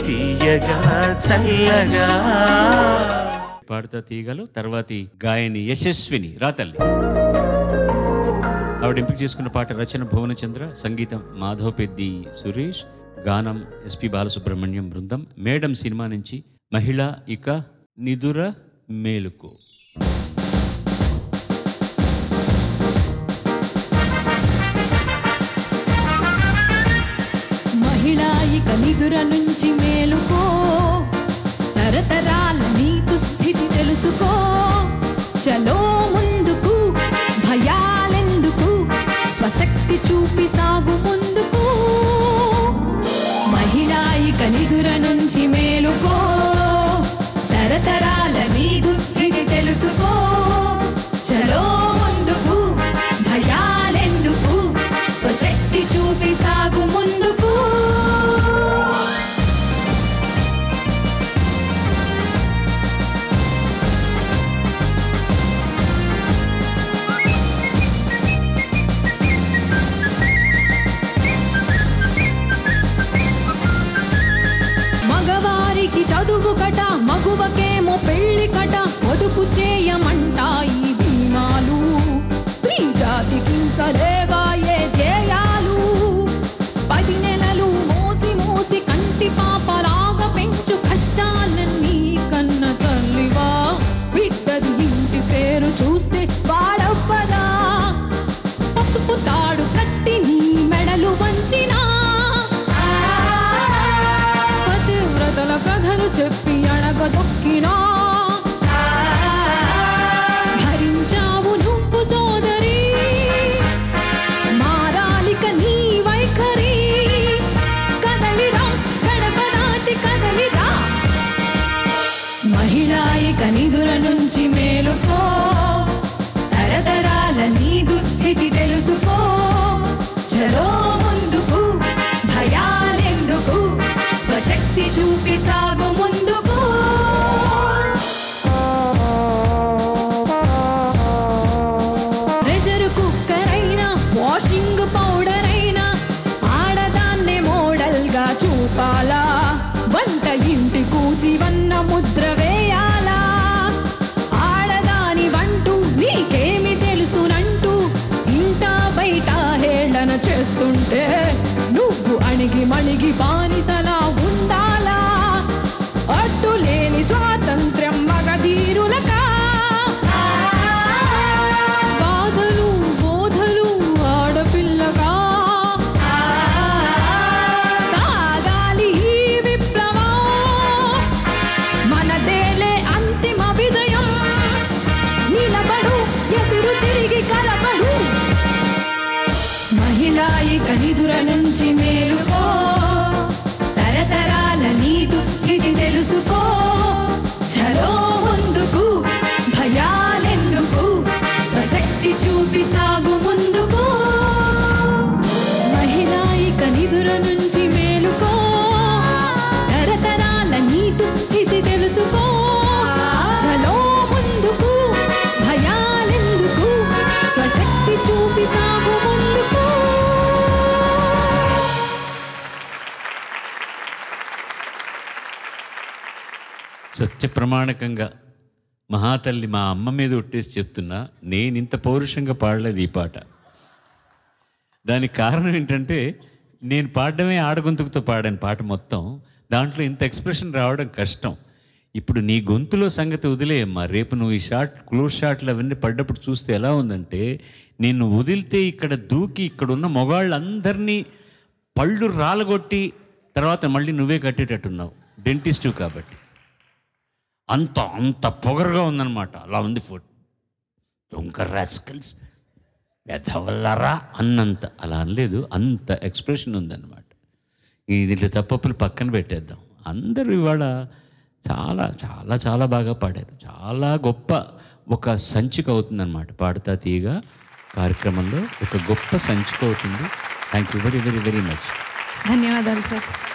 తీయగా చల్లగా పాడుతా తీయగలు తర్వాతి గాయని యశస్విని రాతల్లి ఆవిడ ఎంపిక చేసుకున్న పాట రచన భువనచంద్ర సంగీతం మాధవ్ పెద్ది సురేష్ గానం ఎస్పి బాలసుబ్రహ్మణ్యం బృందం మేడం సినిమా నుంచి మహిళ ఇక నిదుర మేలుకు మహిళా ఇక నిదుర నుంచి మేలుకో తరతరాల నీ దుస్థితి తెలుసుకో చలో ముందుకు భయాలెందుకు స్వశక్తి చూపి సాగు ముందుకు మహిళా ఇక నిదుర నుంచి మేలుకో తరతరాల నీ దుస్థితి తెలుసుకో చలో ముందుకు భయాలెందుకు స్వశక్తి చూపి సాగు ముందుకు మగవారికి చదువు కట మగువకేమో పెళ్లి కట పొదుపు చేయమంట ఈ భీమాలు స్త్రీ జాతికి ఇంకా లేవాయే ధ్యేయాలు పది నెలలు మోసి మోసి కంటి పాపలాగా పెంచు కష్టాలన్నీ కన్న తల్లివా బిడ్డది ఇంటి పేరు చూస్తే వాడవ్వదా పసుపు తాడు కట్టి నీ మెడలు వంచినా పతివ్రతల కథలు చెప్పి అడగదొక్కినా భరించావు నువ్వు సోదరి మారాలిక నీ వైఖరి కదలిరా గడప దాటి కదలిరా మహిళా ఇక నిధుల నుంచి మేలుకో తరతరాల నీ దుస్థితి తెలుసుకో చలో ముందుకు భయాలెందుకు స్వశక్తి చూపి సాగు ముందుకు ప్రెషర్ కుక్కర్ అయినా వాషింగ్ పౌడర్ అయినా ఆడదాన్నే మోడల్ గా చూపాలా వంట ఇంటి కూచి వన్న ముద్ర వేయాలా ఆడదాని వంటూ నీకేమి తెలుసునంటూ ఇంట బయట హేళన చేస్తుంటే నువ్వు అణిగి మణిగి బానిసలా ఉండాలా అడ్డు లేని స్వాతంత్ర్యం మగధీరులకా బాధలు బోధలు ఆడపిల్లగా సాగాలి ఈ విప్లవం మనదేలే అంతిమ విజయం నిలబడు ఎదురు తిరిగి కలపడు మహిళా ఇక నిదుర నుంచి మేలుకో తరతరాల నీ దుస్థితి తెలుసుకో చలో ముందుకు భయాలెందుకు సశక్తి చూపి సాగు ముందుకు మహిళా ఇక నిదుర నుంచి మేలుకో తరతరాల నీ దుస్థితి తెలుసుకో చలో ముందుకు భయాలెందుకు స్వశక్తి చూపి సాగు ముందుకు సత్య ప్రమాణకంగా మహాతల్లి మా అమ్మ మీద ఒట్టేసి చెప్తున్నా నేను ఇంత పౌరుషంగా పాడలేదు ఈ పాట దానికి కారణం ఏంటంటే నేను పాడడమే ఆడగొంతుకుతో పాడాను పాట మొత్తం దాంట్లో ఇంత ఎక్స్ప్రెషన్ రావడం కష్టం ఇప్పుడు నీ గొంతులో సంగతి వదిలేయమ్మా రేపు నువ్వు ఈ షాట్ క్లోజ్ షాట్లు అవన్నీ పడ్డప్పుడు చూస్తే ఎలా ఉందంటే నిన్ను వదిలితే ఇక్కడ దూకి ఇక్కడ ఉన్న మొగాళ్ళందరినీ పళ్ళు రాలగొట్టి తర్వాత మళ్ళీ నువ్వే కట్టేటట్టున్నావు డెంటిస్టు కాబట్టి అంత అంత పొగరుగా ఉందన్నమాట అలా ఉంది ఫుడ్ దొంగ రాస్కల్స్ వెధవల్లరా అన్నంత అలా అనలేదు అంత ఎక్స్ప్రెషన్ ఉందన్నమాట ఈ దీంట్లో తప్పప్పులు పక్కన పెట్టేద్దాం అందరూ ఇవాళ చాలా చాలా చాలా బాగా పాడారు చాలా గొప్ప ఒక సంచిక అవుతుందన్నమాట పాడుతా తీయగా కార్యక్రమంలో ఒక గొప్ప సంచిక అవుతుంది thank you very very very much ధన్యవాదాలు సార్